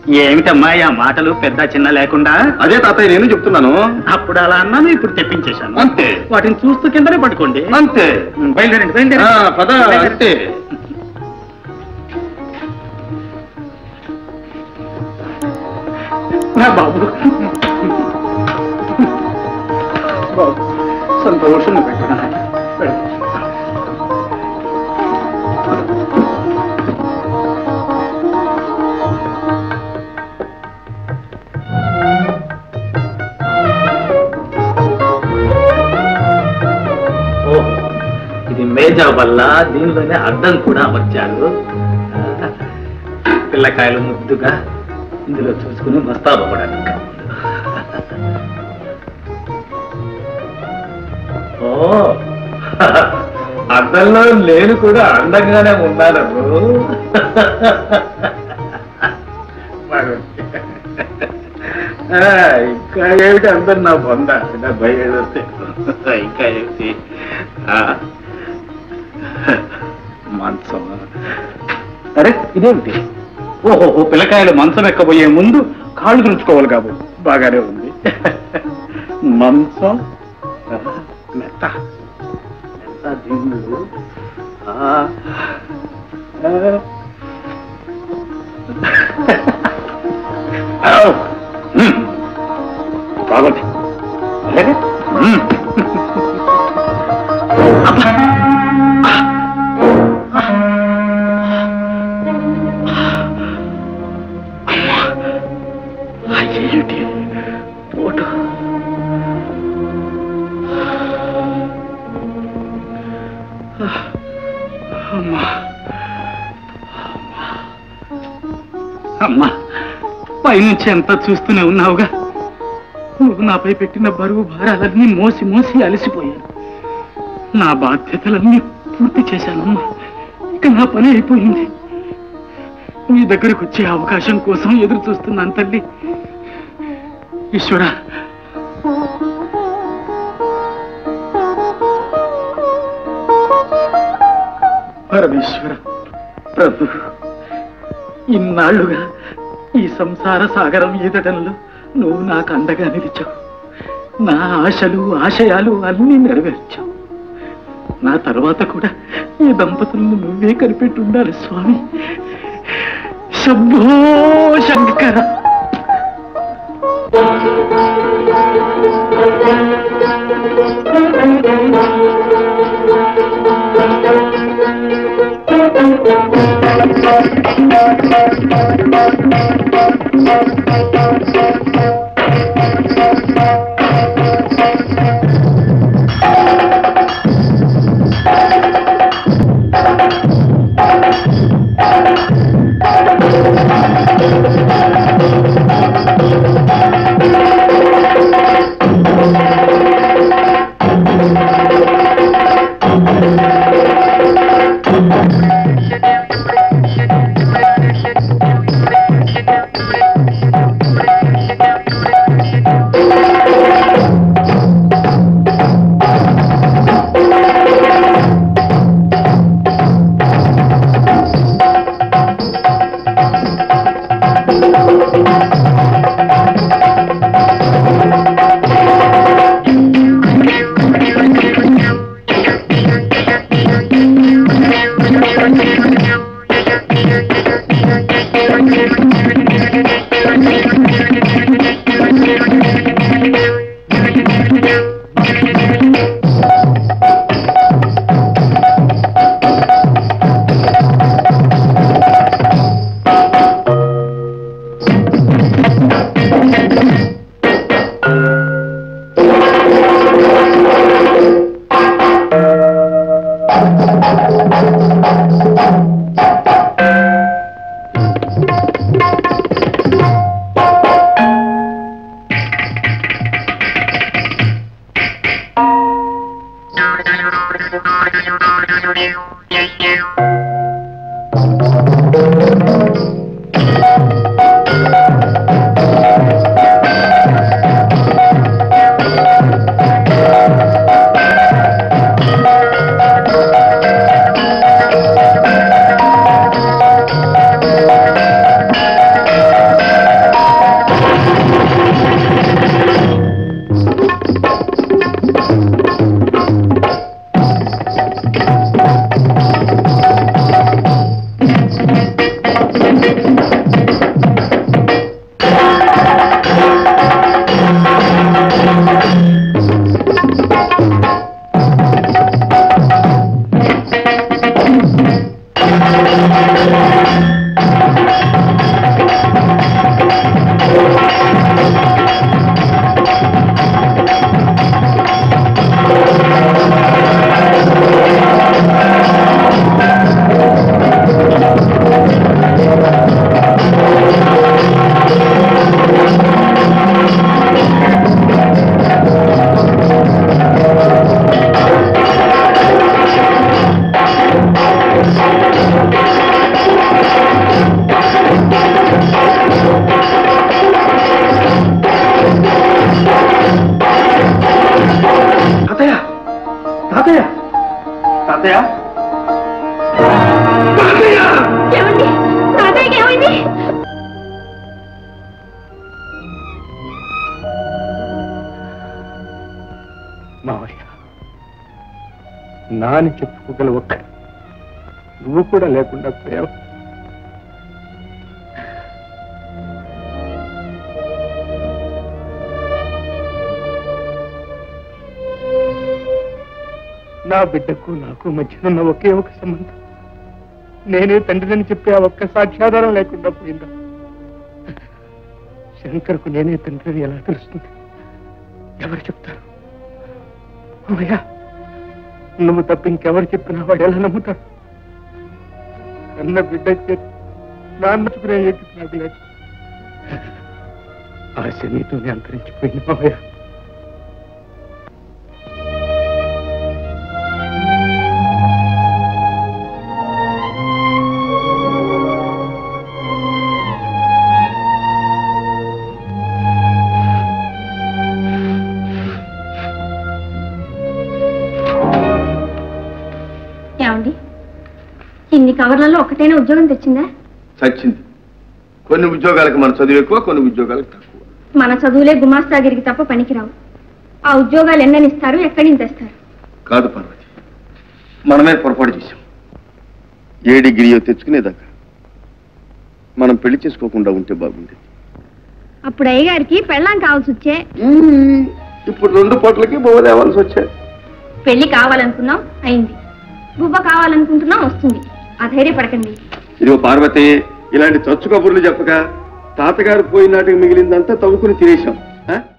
ఏమిటమ్మా ఆ మాటలు పెద్ద చిన్న లేకుండా అదే తాతయ్య నేను చెప్తున్నాను అప్పుడు అలా అన్నాను ఇప్పుడు తెప్పించేశాను అంతే. వాటిని చూస్తూ కిందనే పట్టుకోండి అంతే బయలుదేరండి ఆ, బయలుదేరండి పద అంతే నా బాబు బాబు సంతోషంగా పెట్టిన ఓహో ఇది మేజా వల్ల దీనిలోనే అద్దం కూడా అమర్చారు పిల్లకాయలు ముద్దుగా ఇందులో చూసుకుని మస్తాబపడానికి ఓ అద్దంలో నేను కూడా అందంగానే ఉన్నాను ఆ, ఇంకా ఏమిటి అందరు నా బొంద నా భయం వస్తే ఇంకా ఏమిటి ఆ, మంచం అరే ఇదేమిటి ఓహో ఓ పిల్లకాయలు మంచం ఎక్కబోయే ముందు కాళ్ళు తుడుచుకోవాలి కాబట్టి బాగానే ఉంది మంచం ఆ, మెత్త మెత్త దిండు ఆ, ఆ. ఔ! మ్మ్. బాగుంది అలాగే మ్మ్. అబ్బా! ఏమిటి పోటు అమ్మా అమ్మా పైనుంచి అంతా చూస్తూనే ఉన్నావుగా నువ్వు నాపై పెట్టిన బరువు భారాలన్నీ మోసి మోసి అలసిపోయాను నా బాధ్యతలన్నీ పూర్తి చేశానమ్మా ఇక నా పని అయిపోయింది నీ దగ్గరకు వచ్చే అవకాశం కోసం ఎదురు చూస్తున్నాను తల్లి ఈశ్వరా పరమేశ్వర ప్రభు ఇన్నాళ్లుగా ఈ సంసార సాగరం ఈదటంలో నువ్వు నాకు అండగా నిలిచావు నా ఆశలు ఆశయాలు అన్నీ నెరవేర్చావు నా తర్వాత కూడా ఈ దంపతులను నువ్వే కనిపెట్టి ఉండాలి స్వామి శంభో శంకర Thank you. తాతయ్య ఏమండి తాతయ్యకి ఏమైంది మావయ్య నాని చెప్పుకోగల ఒక్క నువ్వు కూడా లేకుండా పోయావు నా బిడ్డకు నాకు మధ్యనున్న ఒకే ఒక సంబంధం నేనే తండ్రిని చెప్పి ఆ ఒక్క సాక్ష్యాధారం లేకుండా పోయిందా శంకర్కు నేనే తండ్రిని ఎలా తెలుస్తుంది ఎవరు చెప్తారు అమ్మయ్యా నువ్వు తప్ప ఇంకెవరు చెప్పినా వాడు ఎలా నమ్ముతాడు కన్న బిడ్డ చేతి నాన్నచుకునే ఏకి నాకు లేదు ఆశ నీతోనే అంతరించిపోయింది మావయ్య ఏమండి ఇన్ని కవర్లలో ఒకటైనా ఉద్యోగం తెచ్చిందా చచ్చింది కొన్ని ఉద్యోగాలకు మన చదువు ఎక్కువ కొన్ని ఉద్యోగాలకు తక్కువ మన చదువులే గుమాస్తాగిరికి తప్ప పనికిరావు ఆ ఉద్యోగాలు ఎన్ననిస్తారు ఎక్కడి నుంచి తెస్తారు కాదు పార్వతి మనమే పొరపాటు చేశాం ఏ డిగ్రీయో తెచ్చుకునేదాకా మనం పెళ్లి చేసుకోకుండా ఉంటే బాగుండేది అప్పుడు అయ్యగారికి పెళ్ళాం కావాల్సి వచ్చే ఇప్పుడు రెండు పూటలకి బొవ్వ తేవాల్సి వచ్చాయి పెళ్లి కావాలనుకున్నాం అయింది బువ్వ కావాలనుకుంటున్నాం వస్తుంది ఆ ధైర్యపడకండి ఇదిగో పార్వతి ఇలాంటి చచ్చు కబుర్లు చెప్పక తాతగారు పోయినాటికి మిగిలిందంతా తవ్వుకుని తినేశాం ఆ?